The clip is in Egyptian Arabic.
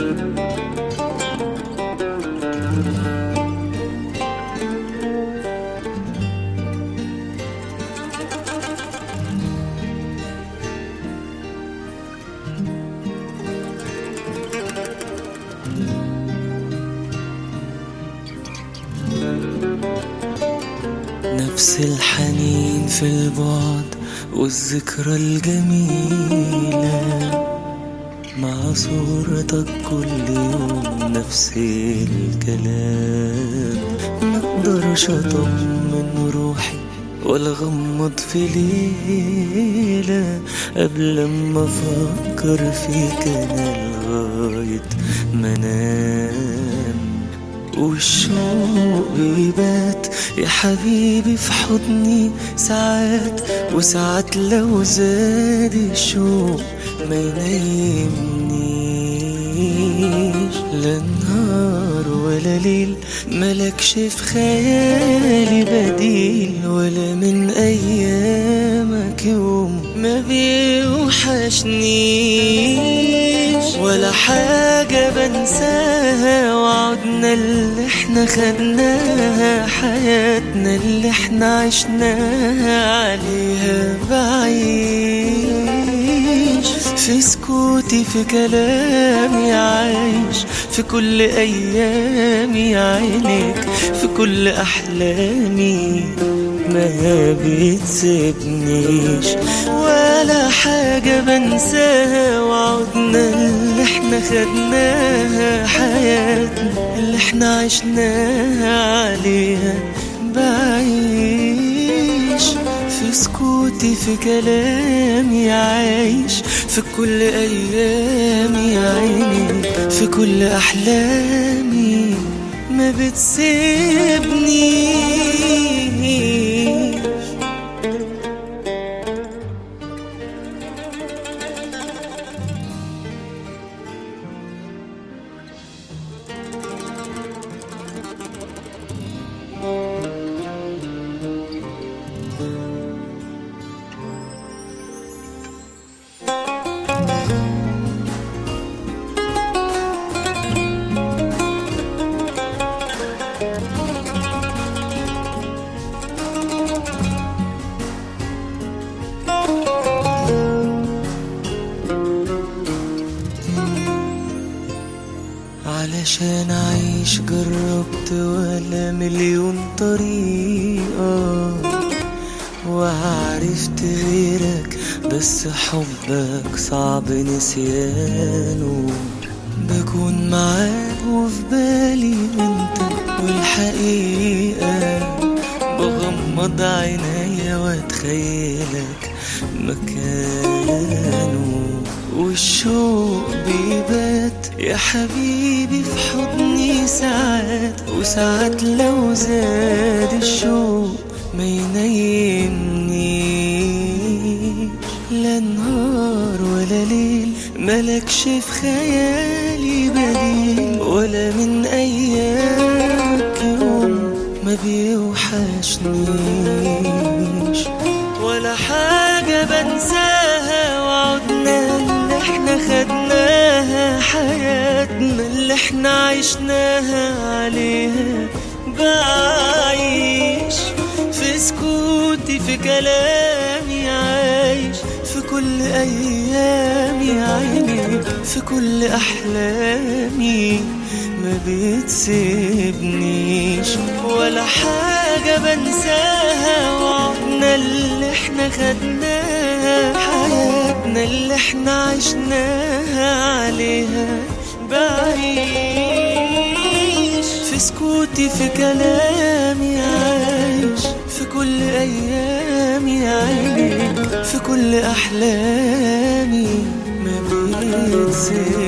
نفس الحنين في البعد والذكرى الجميلة مع صورتك كل يوم نفس الكلام مقدرش اطمن روحي ولا غمض في ليلة قبل ما افكر فيك انا لغاية ما انام والشوق بيبات يا حبيبي في حضني ساعات وساعات لو زاد الشوق ما ينيمنيش لا نهار ولا ليل ملكش في خيالي بديل ولا من ايامك يوم ما بيوحشنيش ولا حاجة بنساها وعدنا اللي احنا خدناها حياتنا اللي احنا عشناها عليها بعيش في سكوتي في كلامي عايش في كل ايامي عينيك في كل احلامي ما بتسيبنيش ولا حاجة بنساها وعدنا اللي احنا خدناها حياتنا اللي احنا عشناها عليها بعيش في سكوتي في كلامي عايش في كل ايامي عيني في كل احلامي ما بتسيبنيش علشان أعيش جربت ولا مليون طريقة وعرفت غيرك بس حبك صعب نسيانه بكون معاك وفي بالي انت والحقيقة بغمض عينيا واتخيلك مكانه والشوق بيبات يا حبيبي في حضني ساعات وساعات لو زاد الشوق ما ينيمنيش لا نهار ولا ليل ملكش في خيالي بديل ولا من ايامك يوم ما بيوحشنيش ولا حاجة بنساها وعدنا اللي احنا خدناها حياتنا اللي احنا عشناها عليها بعيش في سكوتي في كلامي عايش في كل ايامي عيني في كل احلامي ما بتسيبنيش ولا حاجة بنساها وعدنا اللي احنا خدناها حياتنا اللي احنا عشناها عليها بعيش في سكوتي في كلامي عايش في كل ايامي عيني في كل احلامي ما بيتسيبنيش